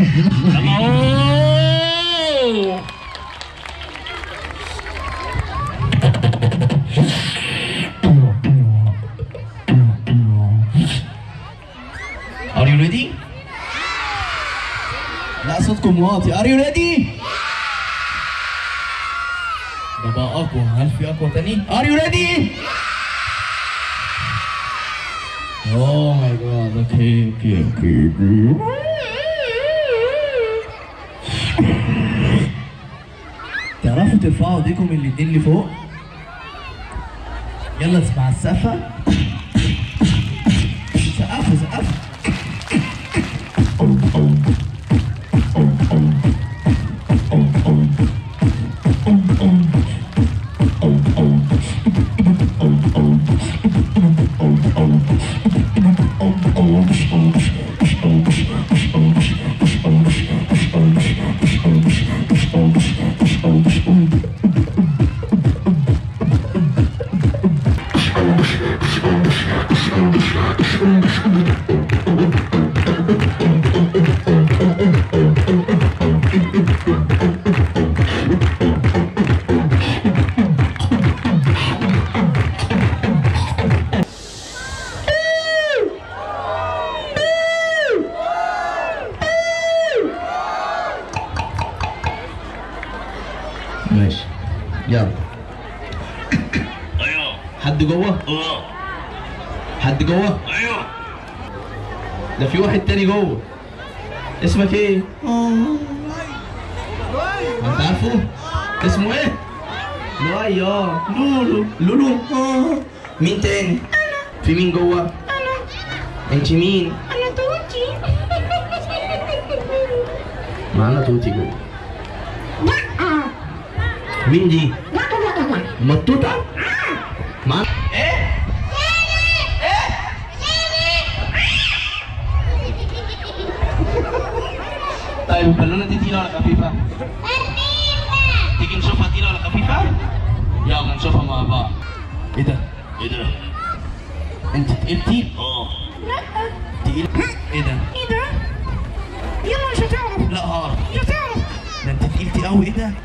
أوه. Are you ready? لا صوتكم واطي Are you ready? ده بقى أقوى هل في أقوى تاني؟ Are you ready? Oh my god okay okay okay okay تعرفوا ترفعوا ايديكم الاتنين لفوق؟ يلا اسمع السقفة سقفوا سقفوا ماشي يلا ايوه حد جوه؟ اه حد جوه؟ ايوه ده في واحد تاني جوه اسمك ايه؟ انت عارفه؟ اسمه ايه؟ لؤي اه لولو لولو اه مين تاني؟ في مين جوه؟ انا انت مين؟ انا توتي معانا توتي جوه لا مين دي؟ لا لا لا مطوطة؟ معانا ايه؟ طيب البالونة دي تقيلة ولا خفيفة؟ تيجي نشوفها تقيلة ولا خفيفة؟ يلا نشوفها مع بعض ايه ده؟ ايه ده؟ انت تقلتي؟ اه تقيل ايه ده؟ ايه ده؟ يلا مش هتعرف لا هعرف مش هتعرف ده انت تقيلتي قوي ايه ده؟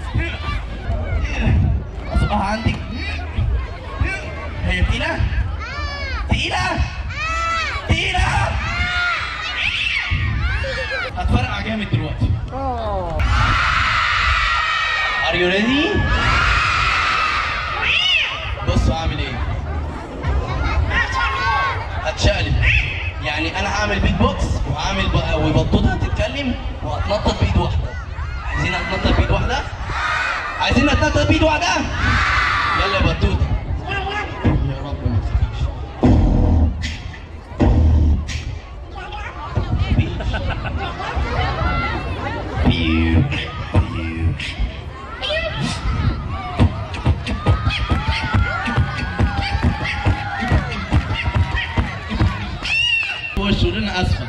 اصبحها عندك هي تقيلة؟ تقيلة؟ تقيلة؟ هتفرقع جامد دلوقتي Are you ready؟ بصوا هعمل ايه؟ هتشقلب يعني انا هعمل بيت بوكس وهعمل ب- وبطوطه هتتكلم وهتنطط بايد واحده عايزين اتنطط بايد واحده؟ عايزين نتنطط بايد واحده؟ يلا يا بطوطه يا رب ما تخافيش بيو بيو وشه لنا اسفل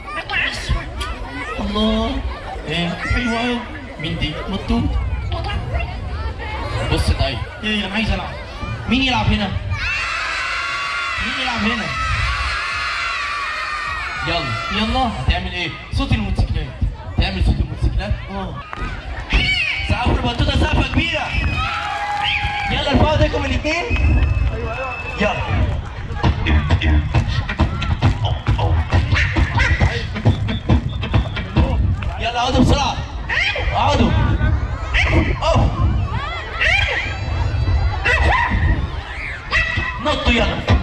الله ايه حلوه قوي مين دي مطوط بص طيب ايه انا عايز العب مين يلعب هنا مين يلعب هنا يلا يلا هتعمل ايه صوت الموتوسيكلات تعمل صوت الموتوسيكلات اه سقف البطوطه سقفه كبيره يلا ارفعوا ايديكم الاثنين يلا يلا اقعدوا بسرعة اقعدوا اوه نطوا يلا